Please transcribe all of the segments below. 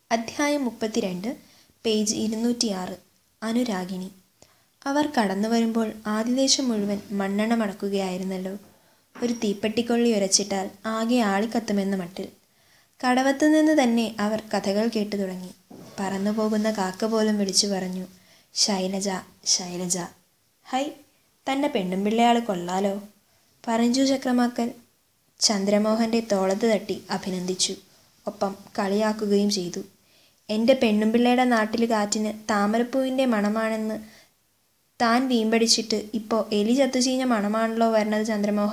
അധ്യായം മുപ്പത്തിരണ്ട് പേജ് ഇരുന്നൂറ്റിയാറ് അനുരാഗിണി അവർ കടന്നു വരുമ്പോൾ ആദിദേശം മുഴുവൻ മണ്ണെണ്ണ മണക്കുകയായിരുന്നല്ലോ ഒരു തീപ്പെട്ടിക്കൊള്ളി ഉരച്ചിട്ടാൽ ആകെ ആളിക്കത്തുമെന്ന മട്ടിൽ കടവത്തു നിന്ന് തന്നെ അവർ കഥകൾ കേട്ടു തുടങ്ങി പറന്നു പോകുന്ന കാക്ക പോലും വിളിച്ചു പറഞ്ഞു ശൈലജ ശൈലജ ഹൈ തൻ്റെ പെണ്ണും പിള്ളയാൾ കൊള്ളാലോ പറഞ്ചു ചക്രമാക്കൽ ചന്ദ്രമോഹൻ്റെ തോളത്ത് തട്ടി അഭിനന്ദിച്ചു ഒപ്പം കളിയാക്കുകയും ചെയ്തു എൻ്റെ പെണ്ണുമ്പിള്ളയുടെ നാട്ടിൽ കാറ്റിന് താമരപ്പൂവിൻ്റെ മണമാണെന്ന് താൻ വീമ്പടിച്ചിട്ട് ഇപ്പോൾ എലി ചത്തുചീഞ്ഞ മണമാണല്ലോ വരണത് ചന്ദ്രമോഹ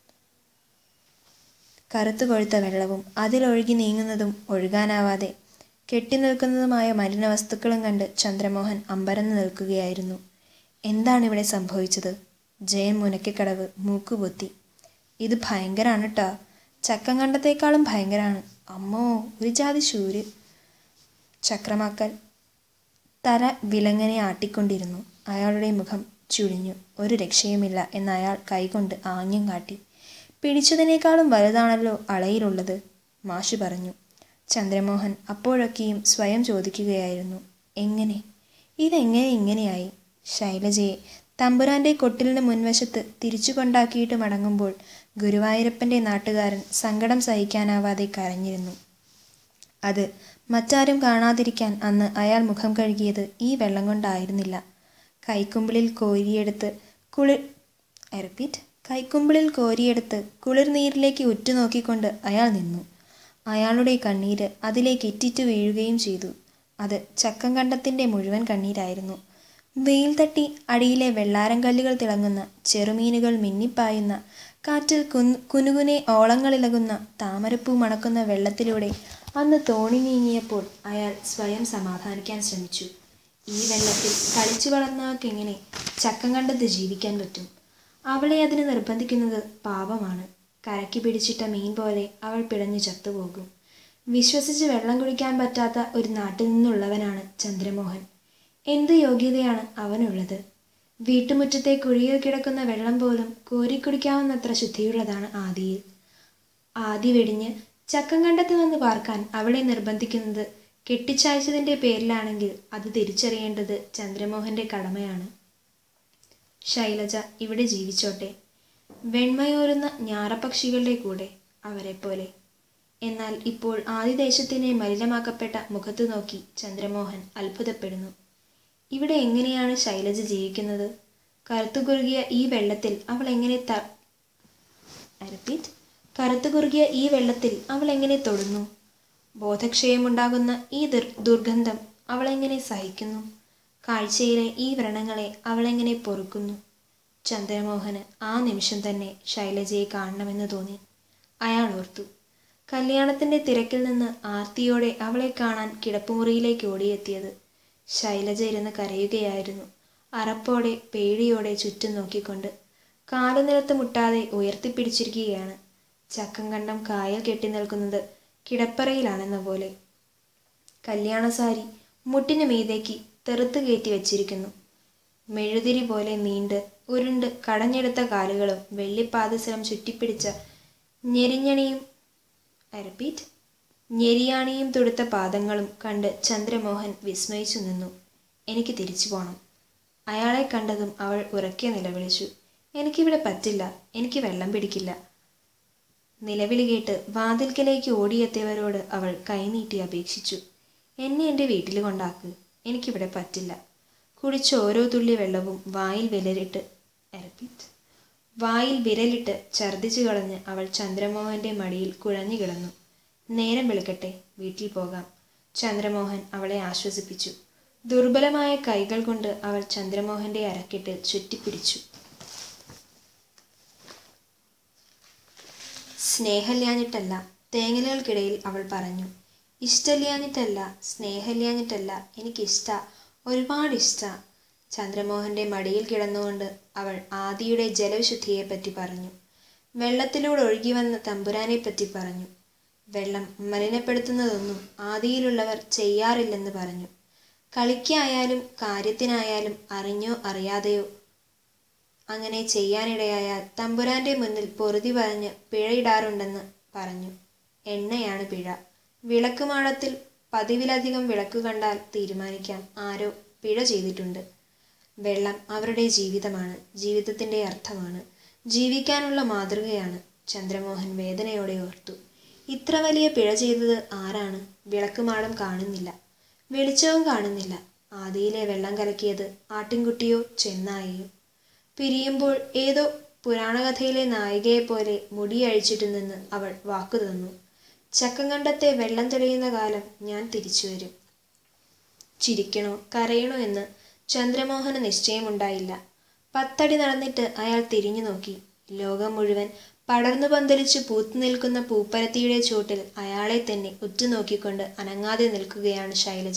കറുത്തു കൊഴുത്ത വെള്ളവും അതിലൊഴുകി നീങ്ങുന്നതും ഒഴുകാനാവാതെ കെട്ടിനിൽക്കുന്നതുമായ മലിന വസ്തുക്കളും കണ്ട് ചന്ദ്രമോഹൻ അമ്പരന്ന് നിൽക്കുകയായിരുന്നു എന്താണ് ഇവിടെ സംഭവിച്ചത് ജയൻ മുനക്കിക്കടവ് മൂക്കുപൊത്തി ഇത് ഭയങ്കരാണ് കേട്ടോ ചക്കം കണ്ടത്തേക്കാളും ഭയങ്കരാണ് അമ്മോ ഒരു ജാതി ശൂര് ചക്രമാക്കൽ തല വിലങ്ങനെ ആട്ടിക്കൊണ്ടിരുന്നു അയാളുടെ മുഖം ചുഴിഞ്ഞു ഒരു രക്ഷയുമില്ല എന്ന് അയാൾ കൈകൊണ്ട് ആംഗ്യം കാട്ടി പിടിച്ചതിനേക്കാളും വലുതാണല്ലോ അളയിലുള്ളത് മാഷ് പറഞ്ഞു ചന്ദ്രമോഹൻ അപ്പോഴൊക്കെയും സ്വയം ചോദിക്കുകയായിരുന്നു എങ്ങനെ ഇതെങ്ങനെ ഇങ്ങനെയായി ശൈലജയെ തമ്പുരാന്റെ കൊട്ടിലിന് മുൻവശത്ത് തിരിച്ചു കൊണ്ടാക്കിയിട്ട് മടങ്ങുമ്പോൾ ഗുരുവായൂരപ്പൻ്റെ നാട്ടുകാരൻ സങ്കടം സഹിക്കാനാവാതെ കരഞ്ഞിരുന്നു അത് മറ്റാരും കാണാതിരിക്കാൻ അന്ന് അയാൾ മുഖം കഴുകിയത് ഈ വെള്ളം കൊണ്ടായിരുന്നില്ല കൈക്കുമ്പിളിൽ കോരിയെടുത്ത് കുളിർ ഐ റിപ്പീറ്റ് കൈക്കുമ്പിളിൽ കോരിയെടുത്ത് കുളിർനീരിലേക്ക് ഉറ്റുനോക്കിക്കൊണ്ട് അയാൾ നിന്നു അയാളുടെ കണ്ണീര് അതിലേക്ക് ഇറ്റിറ്റു വീഴുകയും ചെയ്തു അത് ചക്കം കണ്ടത്തിൻ്റെ മുഴുവൻ കണ്ണീരായിരുന്നു വെയിൽ തട്ടി അടിയിലെ വെള്ളാരം കല്ലുകൾ തിളങ്ങുന്ന ചെറുമീനുകൾ മിന്നിപ്പായുന്ന കാറ്റിൽ കുന് കുനുകുനെ ഓളങ്ങളിളകുന്ന താമരപ്പൂ മണക്കുന്ന വെള്ളത്തിലൂടെ അന്ന് തോണി നീങ്ങിയപ്പോൾ അയാൾ സ്വയം സമാധാനിക്കാൻ ശ്രമിച്ചു ഈ വെള്ളത്തിൽ കളിച്ചു വളർന്നവർക്കെങ്ങനെ ചക്കം കണ്ടത്ത് ജീവിക്കാൻ പറ്റും അവളെ അതിന് നിർബന്ധിക്കുന്നത് പാപമാണ് കരയ്ക്ക് പിടിച്ചിട്ട മീൻ പോലെ അവൾ പിടഞ്ഞു ചത്തുപോകും വിശ്വസിച്ച് വെള്ളം കുടിക്കാൻ പറ്റാത്ത ഒരു നാട്ടിൽ നിന്നുള്ളവനാണ് ചന്ദ്രമോഹൻ എന്ത് യോഗ്യതയാണ് അവനുള്ളത് വീട്ടുമുറ്റത്തെ കുഴിയിൽ കിടക്കുന്ന വെള്ളം പോലും കോരിക്കുടിക്കാവുന്നത്ര ശുദ്ധിയുള്ളതാണ് ആദിയിൽ ആദി വെടിഞ്ഞ് ചക്കം കണ്ടത്ത് വന്ന് പാർക്കാൻ അവളെ നിർബന്ധിക്കുന്നത് കെട്ടിച്ചയച്ചതിൻ്റെ പേരിലാണെങ്കിൽ അത് തിരിച്ചറിയേണ്ടത് ചന്ദ്രമോഹന്റെ കടമയാണ് ശൈലജ ഇവിടെ ജീവിച്ചോട്ടെ വെണ്മയോരുന്ന ഞാറപ്പക്ഷികളുടെ കൂടെ അവരെപ്പോലെ എന്നാൽ ഇപ്പോൾ ആദിദേശത്തിനെ മലിനമാക്കപ്പെട്ട മുഖത്തു നോക്കി ചന്ദ്രമോഹൻ അത്ഭുതപ്പെടുന്നു ഇവിടെ എങ്ങനെയാണ് ശൈലജ ജീവിക്കുന്നത് കറുത്തുകുറുകിയ ഈ വെള്ളത്തിൽ അവൾ എങ്ങനെ ത റിപ്പീറ്റ് കറുത്തുകുറുകിയ ഈ വെള്ളത്തിൽ അവൾ എങ്ങനെ തൊടുന്നു ബോധക്ഷയമുണ്ടാകുന്ന ഈ ദുർ ദുർഗന്ധം അവളെങ്ങനെ സഹിക്കുന്നു കാഴ്ചയിലെ ഈ വ്രണങ്ങളെ അവളെങ്ങനെ പൊറുക്കുന്നു ചന്ദ്രമോഹന് ആ നിമിഷം തന്നെ ശൈലജയെ കാണണമെന്ന് തോന്നി അയാൾ ഓർത്തു കല്യാണത്തിന്റെ തിരക്കിൽ നിന്ന് ആർത്തിയോടെ അവളെ കാണാൻ കിടപ്പുമുറിയിലേക്ക് ഓടിയെത്തിയത് ശൈലജ ഇരുന്ന് കരയുകയായിരുന്നു അറപ്പോടെ പേടിയോടെ ചുറ്റും നോക്കിക്കൊണ്ട് കാലുനിലത്ത് മുട്ടാതെ ഉയർത്തിപ്പിടിച്ചിരിക്കുകയാണ് ചക്കം കണ്ടം കായൽ കെട്ടി നിൽക്കുന്നത് കിടപ്പറയിലാണെന്ന പോലെ കല്യാണസാരി മുട്ടിന് മീതേക്ക് തെറുത്ത് കയറ്റി വച്ചിരിക്കുന്നു മെഴുതിരി പോലെ നീണ്ട് ഉരുണ്ട് കടഞ്ഞെടുത്ത കാലുകളും വെള്ളിപ്പാദസരം ചുറ്റിപ്പിടിച്ച ഞെരിഞ്ഞണിയും റിപ്പീറ്റ് ഞെരിയാണിയും തൊടുത്ത പാദങ്ങളും കണ്ട് ചന്ദ്രമോഹൻ വിസ്മയിച്ചു നിന്നു എനിക്ക് തിരിച്ചു പോണം അയാളെ കണ്ടതും അവൾ ഉറക്കെ നിലവിളിച്ചു എനിക്കിവിടെ പറ്റില്ല എനിക്ക് വെള്ളം പിടിക്കില്ല നിലവിളി കേട്ട് വാതിൽക്കലേക്ക് ഓടിയെത്തിയവരോട് അവൾ കൈനീട്ടി അപേക്ഷിച്ചു എന്നെ എൻ്റെ വീട്ടിൽ കൊണ്ടാക്ക് എനിക്കിവിടെ പറ്റില്ല കുടിച്ച ഓരോ തുള്ളി വെള്ളവും വായിൽ വിരലിട്ട് റിപ്പീറ്റ് വായിൽ വിരലിട്ട് ഛർദ്ദിച്ചു കളഞ്ഞ് അവൾ ചന്ദ്രമോഹന്റെ മടിയിൽ കുഴഞ്ഞു കിടന്നു നേരം വെളുക്കട്ടെ വീട്ടിൽ പോകാം ചന്ദ്രമോഹൻ അവളെ ആശ്വസിപ്പിച്ചു ദുർബലമായ കൈകൾ കൊണ്ട് അവൾ ചന്ദ്രമോഹന്റെ അരക്കെട്ടിൽ ചുറ്റിപ്പിടിച്ചു സ്നേഹല്യാഞ്ഞിട്ടല്ല തേങ്ങലുകൾക്കിടയിൽ അവൾ പറഞ്ഞു ഇഷ്ടല്യാഞ്ഞിട്ടല്ല സ്നേഹല്യാഞ്ഞിട്ടല്ല എനിക്കിഷ്ട ഒരുപാട് ഇഷ്ട ചന്ദ്രമോഹന്റെ മടിയിൽ കിടന്നുകൊണ്ട് അവൾ ആദിയുടെ ജലവിശുദ്ധിയെപ്പറ്റി പറഞ്ഞു വെള്ളത്തിലൂടെ ഒഴുകി വന്ന തമ്പുരാനെ പറ്റി പറഞ്ഞു വെള്ളം മലിനപ്പെടുത്തുന്നതൊന്നും ആദിയിലുള്ളവർ ചെയ്യാറില്ലെന്ന് പറഞ്ഞു കളിക്കായാലും കാര്യത്തിനായാലും അറിഞ്ഞോ അറിയാതെയോ അങ്ങനെ ചെയ്യാനിടയായാൽ തമ്പുരാന്റെ മുന്നിൽ പൊറുതി പറഞ്ഞ് പിഴയിടാറുണ്ടെന്ന് പറഞ്ഞു എണ്ണയാണ് പിഴ വിളക്കുമാടത്തിൽ പതിവിലധികം വിളക്ക് കണ്ടാൽ തീരുമാനിക്കാം ആരോ പിഴ ചെയ്തിട്ടുണ്ട് വെള്ളം അവരുടെ ജീവിതമാണ് ജീവിതത്തിൻ്റെ അർത്ഥമാണ് ജീവിക്കാനുള്ള മാതൃകയാണ് ചന്ദ്രമോഹൻ വേദനയോടെ ഓർത്തു ഇത്ര വലിയ പിഴ ചെയ്തത് ആരാണ് വിളക്കുമാടം കാണുന്നില്ല വെളിച്ചവും കാണുന്നില്ല ആദിയിലെ വെള്ളം കലക്കിയത് ആട്ടിൻകുട്ടിയോ ചെന്നായയോ പിരിയുമ്പോൾ ഏതോ പുരാണകഥയിലെ നായികയെപ്പോലെ മുടിയഴിച്ചിട്ട് നിന്ന് അവൾ വാക്കു തന്നു ചക്കങ്കണ്ടത്തെ വെള്ളം തെളിയുന്ന കാലം ഞാൻ തിരിച്ചു വരും ചിരിക്കണോ കരയണോ എന്ന് ചന്ദ്രമോഹന് നിശ്ചയമുണ്ടായില്ല പത്തടി നടന്നിട്ട് അയാൾ തിരിഞ്ഞു നോക്കി ലോകം മുഴുവൻ പടർന്നു പന്തലിച്ച് പൂത്തു നിൽക്കുന്ന പൂപ്പരത്തിയുടെ ചുവട്ടിൽ അയാളെ തന്നെ ഉറ്റുനോക്കിക്കൊണ്ട് അനങ്ങാതെ നിൽക്കുകയാണ് ശൈലജ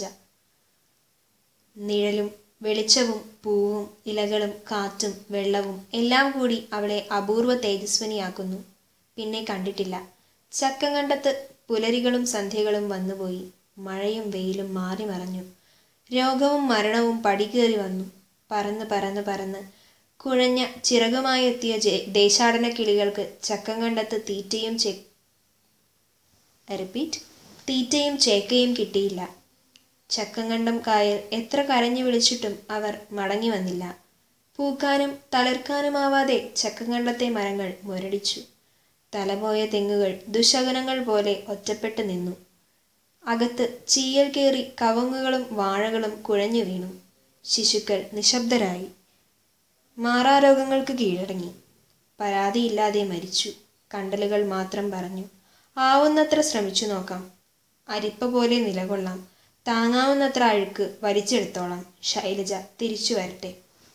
നിഴലും വെളിച്ചവും പൂവും ഇലകളും കാറ്റും വെള്ളവും എല്ലാം കൂടി അവളെ അപൂർവ തേജസ്വിനിയാക്കുന്നു പിന്നെ കണ്ടിട്ടില്ല ചക്കങ്കണ്ടത്ത് പുലരികളും സന്ധ്യകളും വന്നുപോയി മഴയും വെയിലും മാറി മറഞ്ഞു രോഗവും മരണവും പടികേറി വന്നു പറന്ന് പറന്ന് പറന്ന് കുഴഞ്ഞ ചിറകുമായി എത്തിയ ജെ- ദേശാടന കിളികൾക്ക് ചക്കങ്കണ്ടത്ത് തീറ്റയും ചെ റിപ്പീറ്റ് തീറ്റയും ചേക്കയും കിട്ടിയില്ല ചക്കങ്കണ്ടം കായൽ എത്ര കരഞ്ഞു വിളിച്ചിട്ടും അവർ മടങ്ങി വന്നില്ല പൂക്കാനും തളിർക്കാനുമാവാതെ ചക്കങ്കണ്ടത്തെ മരങ്ങൾ മുരടിച്ചു തലപോയ തെങ്ങുകൾ ദുശകനങ്ങൾ പോലെ ഒറ്റപ്പെട്ടു നിന്നു അകത്ത് ചീയൽ കയറി കവുങ്ങുകളും വാഴകളും കുഴഞ്ഞു വീണു ശിശുക്കൾ നിശബ്ദരായി മാറാരോഗങ്ങൾക്ക് കീഴടങ്ങി പരാതിയില്ലാതെ മരിച്ചു കണ്ടലുകൾ മാത്രം പറഞ്ഞു ആവുന്നത്ര ശ്രമിച്ചു നോക്കാം അരിപ്പ പോലെ നിലകൊള്ളാം താങ്ങാവുന്നത്ര അഴുക്ക് വലിച്ചെടുത്തോളാം ശൈലജ തിരിച്ചു വരട്ടെ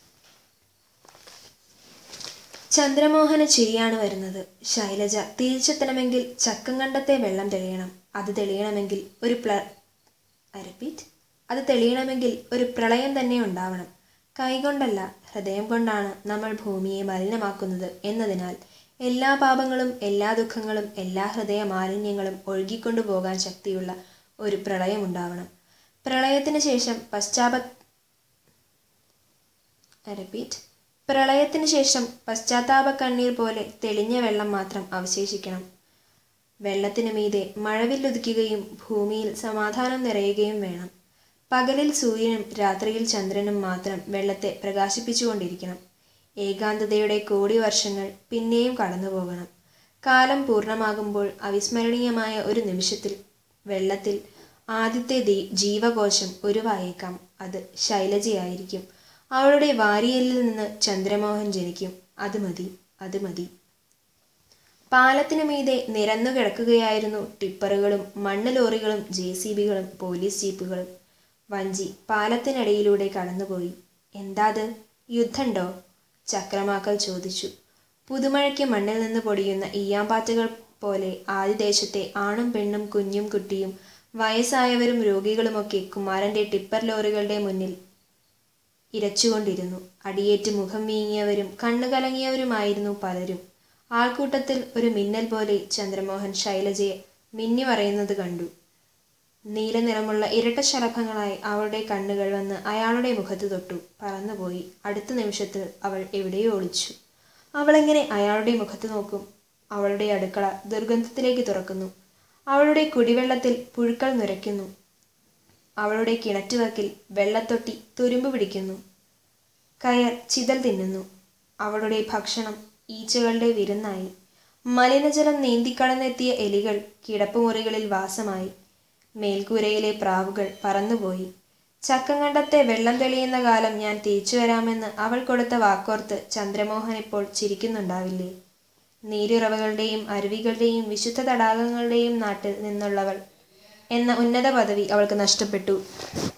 ചന്ദ്രമോഹന ചിരിയാണ് വരുന്നത് ശൈലജ തിരിച്ചെത്തണമെങ്കിൽ ചക്കങ്കണ്ടത്തെ വെള്ളം തെളിയണം അത് തെളിയണമെങ്കിൽ ഒരു പ്ല റിപ്പീറ്റ് അത് തെളിയണമെങ്കിൽ ഒരു പ്രളയം തന്നെ ഉണ്ടാവണം കൈകൊണ്ടല്ല ഹൃദയം കൊണ്ടാണ് നമ്മൾ ഭൂമിയെ മലിനമാക്കുന്നത് എന്നതിനാൽ എല്ലാ പാപങ്ങളും എല്ലാ ദുഃഖങ്ങളും എല്ലാ ഹൃദയ മാലിന്യങ്ങളും ഒഴുകിക്കൊണ്ടു പോകാൻ ശക്തിയുള്ള ഒരു പ്രളയം ഉണ്ടാവണം പ്രളയത്തിന് ശേഷം പശ്ചാത്ത റിപ്പീറ്റ് പ്രളയത്തിന് ശേഷം പശ്ചാത്താപ കണ്ണീർ പോലെ തെളിഞ്ഞ വെള്ളം മാത്രം അവശേഷിക്കണം വെള്ളത്തിനു മീതെ മഴവില്ലുദിക്കുകയും ഭൂമിയിൽ സമാധാനം നിറയുകയും വേണം പകലിൽ സൂര്യനും രാത്രിയിൽ ചന്ദ്രനും മാത്രം വെള്ളത്തെ പ്രകാശിപ്പിച്ചുകൊണ്ടിരിക്കണം ഏകാന്തതയുടെ കോടി വർഷങ്ങൾ പിന്നെയും കടന്നുപോകണം കാലം പൂർണ്ണമാകുമ്പോൾ അവിസ്മരണീയമായ ഒരു നിമിഷത്തിൽ വെള്ളത്തിൽ ആദ്യത്തെ ദീ- ജീവകോശം ഉരുവായേക്കാം അത് ശൈലജയായിരിക്കും അവളുടെ വാരിയലിൽ നിന്ന് ചന്ദ്രമോഹൻ ജനിക്കും അത് മതി അത് മതി പാലത്തിനു മീതെ നിരന്നു കിടക്കുകയായിരുന്നു ടിപ്പറുകളും മണ്ണ് ലോറികളും ജെ സി ബികളും പോലീസ് ജീപ്പുകളും വഞ്ചി പാലത്തിനടിയിലൂടെ കടന്നുപോയി എന്താത് യുദ്ധണ്ടോ ചക്രമാക്കൽ ചോദിച്ചു പുതുമഴയ്ക്ക് മണ്ണിൽ നിന്ന് പൊടിയുന്ന ഈയാമ്പാറ്റകൾ പോലെ ആദിദേശത്തെ ആണും പെണ്ണും കുഞ്ഞും കുട്ടിയും വയസ്സായവരും രോഗികളുമൊക്കെ കുമാരന്റെ ടിപ്പർ ലോറികളുടെ മുന്നിൽ ഇരച്ചുകൊണ്ടിരുന്നു അടിയേറ്റ് മുഖം വീങ്ങിയവരും കണ്ണു കലങ്ങിയവരുമായിരുന്നു പലരും ആൾക്കൂട്ടത്തിൽ ഒരു മിന്നൽ പോലെ ചന്ദ്രമോഹൻ ശൈലജയെ മിന്നി പറയുന്നത് കണ്ടു നീല നിറമുള്ള ഇരട്ട ശലഭങ്ങളായി അവളുടെ കണ്ണുകൾ വന്ന് അയാളുടെ മുഖത്ത് തൊട്ടു പറന്നുപോയി അടുത്ത നിമിഷത്തിൽ അവൾ എവിടെയോ ഒളിച്ചു അവളെങ്ങനെ അയാളുടെ മുഖത്ത് നോക്കും അവളുടെ അടുക്കള ദുർഗന്ധത്തിലേക്ക് തുറക്കുന്നു അവളുടെ കുടിവെള്ളത്തിൽ പുഴുക്കൾ നുരയ്ക്കുന്നു അവളുടെ കിണറ്റുവക്കിൽ വെള്ളത്തൊട്ടി തുരുമ്പ് പിടിക്കുന്നു കയർ ചിതൽ തിന്നുന്നു അവളുടെ ഭക്ഷണം ഈച്ചകളുടെ വിരുന്നായി മലിനജലം നീന്തിക്കടന്നെത്തിയ എലികൾ കിടപ്പുമുറികളിൽ വാസമായി മേൽക്കൂരയിലെ പ്രാവുകൾ പറന്നുപോയി ചക്കങ്കണ്ടത്തെ വെള്ളം തെളിയുന്ന കാലം ഞാൻ തിരിച്ചു വരാമെന്ന് അവൾ കൊടുത്ത വാക്കോർത്ത് ചന്ദ്രമോഹൻ ഇപ്പോൾ ചിരിക്കുന്നുണ്ടാവില്ലേ നീരുറവകളുടെയും അരുവികളുടെയും വിശുദ്ധ തടാകങ്ങളുടെയും നാട്ടിൽ നിന്നുള്ളവൾ എന്ന ഉന്നത പദവി അവൾക്ക് നഷ്ടപ്പെട്ടു